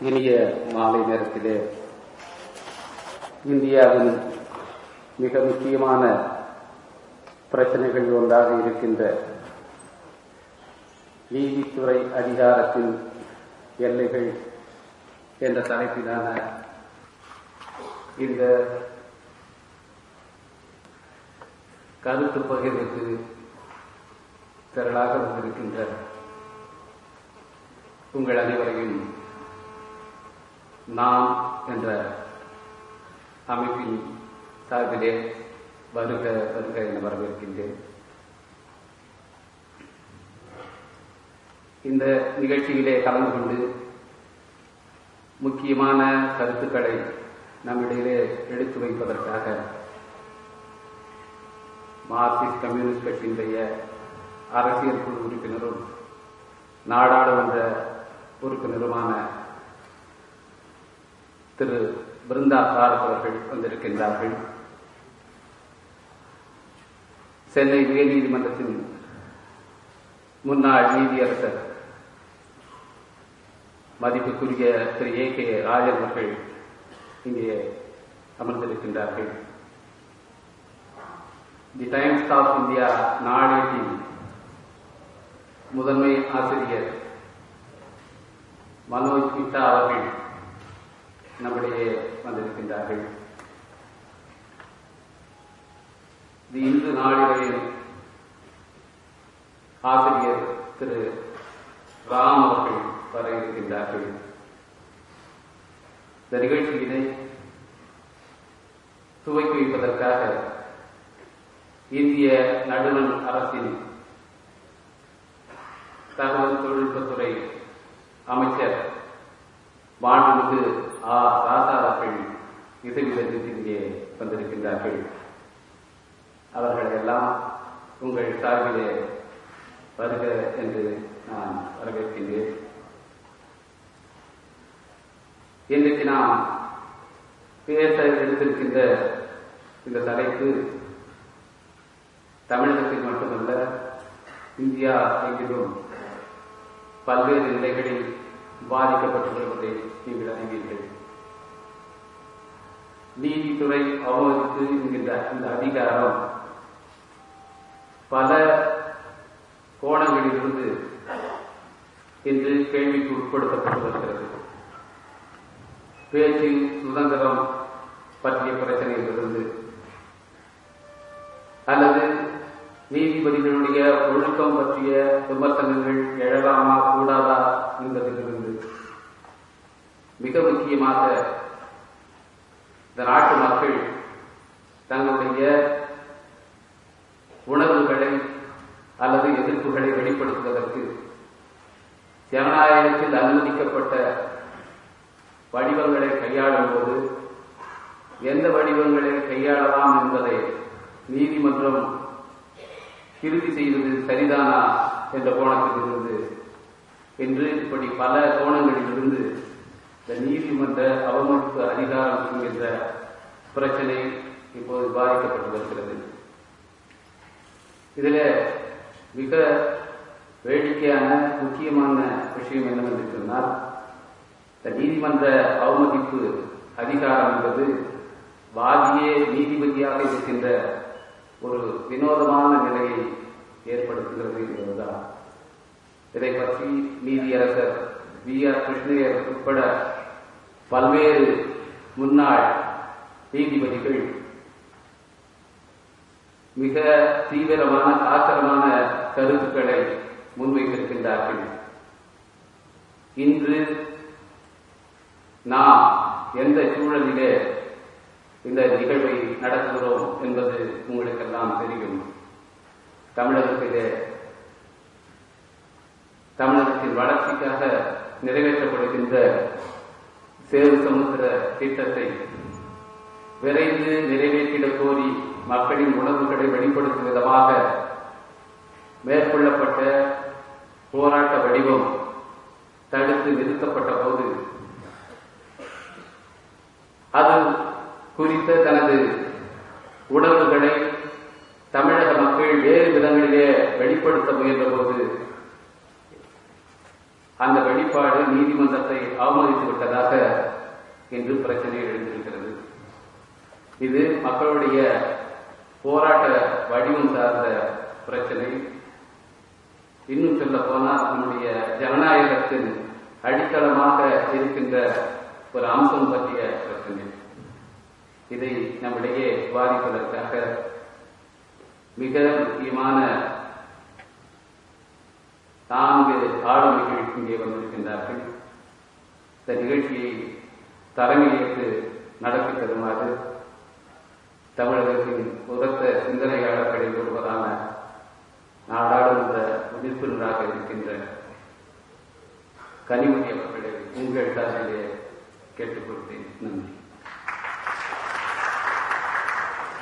இனிய மாலை நேரத்திலே இந்தியாவின் மிக முக்கியமான பிரச்சனைகள் ஒன்றாக இருக்கின்ற நீதித்துறை அதிகாரத்தின் எல்லைகள் என்ற தலைப்பிலான இந்த கருத்து பகிர்வுக்கு திரளாக வந்திருக்கின்ற உங்கள் அனைவரையும் நாம் என்ற அமைப்பின் சார்பிலே வருக வருக என வரவேற்கின்றேன் இந்த நிகழ்ச்சியிலே கலந்து கொண்டு முக்கியமான கருத்துக்களை நம்மிடையிலே எடுத்து வைப்பதற்காக மார்க்சிஸ்ட் கம்யூனிஸ்ட் கட்சியினுடைய அரசியல் குழு உறுப்பினரும் நாடாளுமன்ற உறுப்பினருமான திரு பிருந்தா தாரக் அவர்கள் வந்திருக்கின்றார்கள் சென்னை உயர்நீதிமன்றத்தின் முன்னாள் நீதியரசர் மதிப்புக்குரிய திரு ஏ கே ராஜன் அவர்கள் இங்கே அமர்ந்திருக்கின்றார்கள் தி டைம்ஸ் ஆஃப் இந்தியா நாளேட்டின் முதன்மை ஆசிரியர் மனோஜ் பிட்டா அவர்கள் நம்மிடையே வந்திருக்கின்றார்கள் தி இந்து நாளிதழின் ஆசிரியர் திரு ராம் அவர்கள் வர இருக்கின்றார்கள் இந்த நிகழ்ச்சியினை துவக்கி வைப்பதற்காக இந்திய நடுவண் அரசின் தகவல் தொழில்நுட்பத்துறை அமைச்சர் மாண்புமிகு ஆ ராசா அவர்கள் இசைவிதத்தில் இங்கே வந்திருக்கின்றார்கள் அவர்கள் எல்லாம் உங்கள் சார்பிலே வருக என்று நான் வரவேற்கின்றேன் இன்றைக்கு நாம் பேச எடுத்திருக்கின்ற இந்த தலைப்பு தமிழகத்தில் மட்டுமல்ல இந்தியா எங்கிலும் பல்வேறு நிலைகளில் பாதிக்கப்பட்டு வருவதை நீங்கள் அறிவீர்கள் நீதித்துறை அவமதித்து என்கின்ற இந்த அதிகாரம் பல கோணங்களிலிருந்து இன்று கேள்விக்கு உட்படுத்தப்பட்டு வருகிறது பேச்சு சுதந்திரம் பற்றிய பிரச்சனையிலிருந்து அல்லது நீதிபதிகளுடைய ஒழுக்கம் பற்றிய விமர்சனங்கள் எழலாமா கூடாதா என்பதிலிருந்து மிக முக்கியமாக இந்த நாட்டு மக்கள் தங்களுடைய உணர்வுகளை அல்லது எதிர்ப்புகளை வெளிப்படுத்துவதற்கு ஜனநாயகத்தில் அனுமதிக்கப்பட்ட வடிவங்களை கையாளும் போது எந்த வடிவங்களை கையாளலாம் என்பதை நீதிமன்றம் இறுதி செய்வது சரிதானா என்ற கோணத்திலிருந்து என்று இப்படி பல கோணங்களிலிருந்து இந்த நீதிமன்ற அவமதிப்பு அதிகாரம் என்கின்ற பிரச்சனை இப்போது பாதிக்கப்பட்டு வருகிறது இதுல மிக வேடிக்கையான முக்கியமான விஷயம் என்னவென்று சொன்னால் இந்த நீதிமன்ற அவமதிப்பு அதிகாரம் என்பது வாதியே நீதிபதியாக இருக்கின்ற ஒரு வினோதமான நிலையை ஏற்படுத்துகிறது என்பதுதான் இதை பற்றி நீதியரசர் வி ஆர் கிருஷ்ணயர் உட்பட பல்வேறு முன்னாள் நீதிபதிகள் மிக தீவிரமான ஆச்சரமான கருத்துக்களை முன்வைத்திருக்கின்றார்கள் இன்று நாம் எந்த சூழலிலே இந்த நிகழ்வை நடத்துகிறோம் என்பது உங்களுக்கெல்லாம் தெரியும் தமிழகத்திலே தமிழகத்தின் வளர்ச்சிக்காக நிறைவேற்றப்படுகின்ற சேது சமுத்திர திட்டத்தை விரைந்து நிறைவேற்றிட கோரி மக்களின் உணர்வுகளை வெளிப்படுத்தும் விதமாக மேற்கொள்ளப்பட்ட போராட்ட வடிவம் தடுத்து நிறுத்தப்பட்ட போது அது குறித்த தனது உணர்வுகளை தமிழக மக்கள் வேறு விதங்களிலே வெளிப்படுத்த முயன்ற போது அந்த வெளிப்பாடு நீதிமன்றத்தை அவமதித்து விட்டதாக இன்று பிரச்சனை எழுந்திருக்கிறது இது மக்களுடைய போராட்ட வடிவம் சார்ந்த பிரச்சனை இன்னும் சொல்ல போனால் நம்முடைய ஜனநாயகத்தின் அடித்தளமாக இருக்கின்ற ஒரு அம்சம் பற்றிய பிரச்சனை இதை நம்மிடையே விவாதிப்பதற்காக மிக முக்கியமான நான்கு ஆளுமைகள் இங்கே வந்திருக்கின்றார்கள் இந்த நிகழ்ச்சியை தலைமையேற்று நடத்தி தருமாறு தமிழகத்தின் உரத்த சிந்தனையாளர்களில் ஒருவரான நாடாளுமன்ற உறுப்பினராக இருக்கின்ற கனிமொழி அவர்களை உங்கள் சார்பிலே கேட்டுக்கொள்கிறேன் நன்றி